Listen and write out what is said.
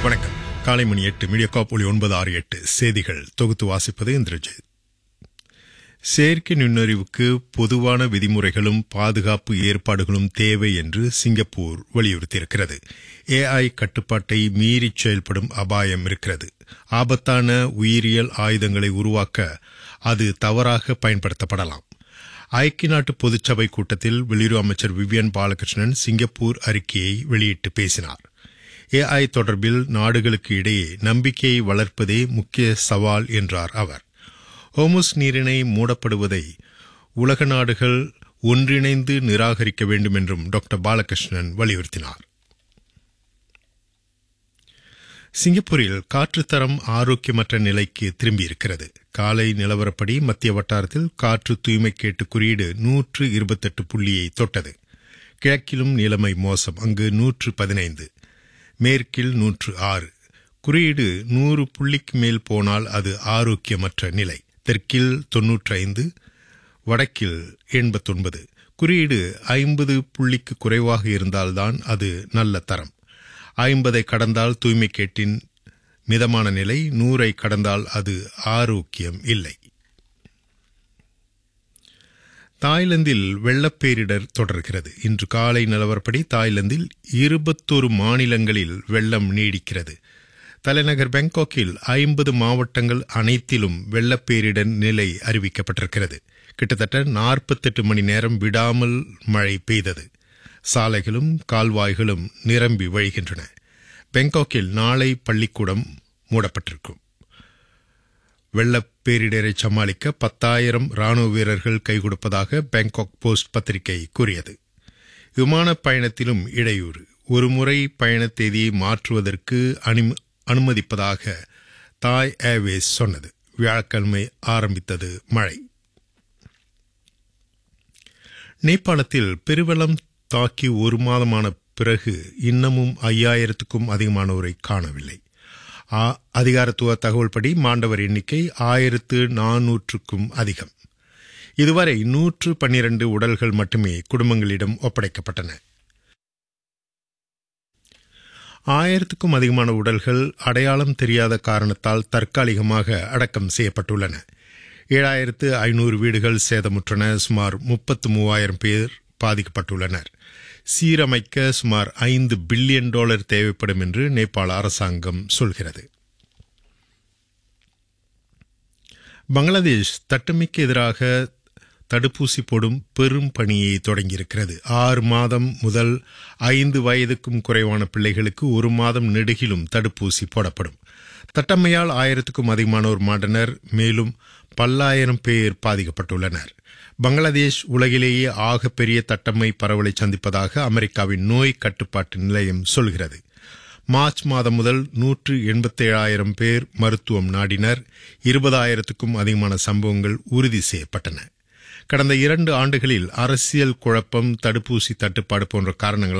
வணக்கம் காலை மணி எட்டு மீடியா ஒளி ஒன்பது ஆறு எட்டு செய்திகள் தொகுத்து வாசிப்பது இந்திரஜித் செயற்கை நுண்ணறிவுக்கு பொதுவான விதிமுறைகளும் பாதுகாப்பு ஏற்பாடுகளும் தேவை என்று சிங்கப்பூர் வலியுறுத்தியிருக்கிறது ஏஐ கட்டுப்பாட்டை மீறி செயல்படும் அபாயம் இருக்கிறது ஆபத்தான உயிரியல் ஆயுதங்களை உருவாக்க அது தவறாக பயன்படுத்தப்படலாம் ஐக்கிய நாட்டு பொதுச்சபை கூட்டத்தில் வெளியுறவு அமைச்சர் விவியன் பாலகிருஷ்ணன் சிங்கப்பூர் அறிக்கையை வெளியிட்டு பேசினார் ஏஐ தொடர்பில் நாடுகளுக்கு இடையே நம்பிக்கையை வளர்ப்பதே முக்கிய சவால் என்றார் அவர் ஹோமுஸ் நீரிணை மூடப்படுவதை உலக நாடுகள் ஒன்றிணைந்து நிராகரிக்க வேண்டும் என்றும் டாக்டர் பாலகிருஷ்ணன் வலியுறுத்தினார் சிங்கப்பூரில் காற்றுத்தரம் ஆரோக்கியமற்ற நிலைக்கு திரும்பியிருக்கிறது காலை நிலவரப்படி மத்திய வட்டாரத்தில் காற்று தூய்மை கேட்டு குறியீடு நூற்று இருபத்தெட்டு புள்ளியை தொட்டது கிழக்கிலும் நிலைமை மோசம் அங்கு நூற்று பதினைந்து மேற்கில் நூற்று ஆறு குறியீடு நூறு புள்ளிக்கு மேல் போனால் அது ஆரோக்கியமற்ற நிலை தெற்கில் தொன்னூற்றி ஐந்து வடக்கில் எண்பத்தொன்பது குறியீடு ஐம்பது புள்ளிக்கு குறைவாக இருந்தால்தான் அது நல்ல தரம் ஐம்பதை கடந்தால் தூய்மை கேட்டின் மிதமான நிலை நூறை கடந்தால் அது ஆரோக்கியம் இல்லை தாய்லாந்தில் வெள்ளப்பேரிடர் தொடர்கிறது இன்று காலை நிலவரப்படி தாய்லாந்தில் இருபத்தொரு மாநிலங்களில் வெள்ளம் நீடிக்கிறது தலைநகர் பாங்காக்கில் ஐம்பது மாவட்டங்கள் அனைத்திலும் வெள்ளப்பேரிடர் நிலை அறிவிக்கப்பட்டிருக்கிறது கிட்டத்தட்ட நாற்பத்தெட்டு மணி நேரம் விடாமல் மழை பெய்தது சாலைகளும் கால்வாய்களும் நிரம்பி வழிகின்றன பாங்காக்கில் நாளை பள்ளிக்கூடம் மூடப்பட்டிருக்கும் வெள்ளப்பேரிடரை சமாளிக்க பத்தாயிரம் ராணுவ வீரர்கள் கைகொடுப்பதாக பாங்காக் போஸ்ட் பத்திரிகை கூறியது விமான பயணத்திலும் இடையூறு ஒருமுறை பயண தேதியை மாற்றுவதற்கு அனுமதிப்பதாக தாய் ஏர்வேஸ் சொன்னது வியாழக்கிழமை ஆரம்பித்தது மழை நேபாளத்தில் பெருவெள்ளம் தாக்கி ஒரு மாதமான பிறகு இன்னமும் ஐயாயிரத்துக்கும் அதிகமானோரை காணவில்லை அதிகாரத்துவ தகவல்படி மாண்டவர் எண்ணிக்கை ஆயிரத்து நானூற்றுக்கும் அதிகம் இதுவரை நூற்று பன்னிரண்டு உடல்கள் மட்டுமே குடும்பங்களிடம் ஒப்படைக்கப்பட்டன ஆயிரத்துக்கும் அதிகமான உடல்கள் அடையாளம் தெரியாத காரணத்தால் தற்காலிகமாக அடக்கம் செய்யப்பட்டுள்ளன ஏழாயிரத்து ஐநூறு வீடுகள் சேதமுற்றன சுமார் முப்பத்து மூவாயிரம் பேர் பாதிக்கப்பட்டுள்ளனர் சீரமைக்க சுமார் ஐந்து பில்லியன் டாலர் தேவைப்படும் என்று நேபாள அரசாங்கம் சொல்கிறது பங்களாதேஷ் தட்டமைக்கு எதிராக தடுப்பூசி போடும் பெரும் பணியை தொடங்கியிருக்கிறது ஆறு மாதம் முதல் ஐந்து வயதுக்கும் குறைவான பிள்ளைகளுக்கு ஒரு மாதம் நெடுகிலும் தடுப்பூசி போடப்படும் தட்டம்மையால் ஆயிரத்துக்கும் அதிகமானோர் மாண்டனர் மேலும் பல்லாயிரம் பேர் பாதிக்கப்பட்டுள்ளனர் பங்களாதேஷ் உலகிலேயே ஆகப்பெரிய தட்டம்மை பரவலை சந்திப்பதாக அமெரிக்காவின் நோய் கட்டுப்பாட்டு நிலையம் சொல்கிறது மார்ச் மாதம் முதல் நூற்று எண்பத்தேழாயிரம் பேர் மருத்துவம் நாடினர் இருபதாயிரத்துக்கும் அதிகமான சம்பவங்கள் உறுதி செய்யப்பட்டன கடந்த இரண்டு ஆண்டுகளில் அரசியல் குழப்பம் தடுப்பூசி தட்டுப்பாடு போன்ற காரணங்களால்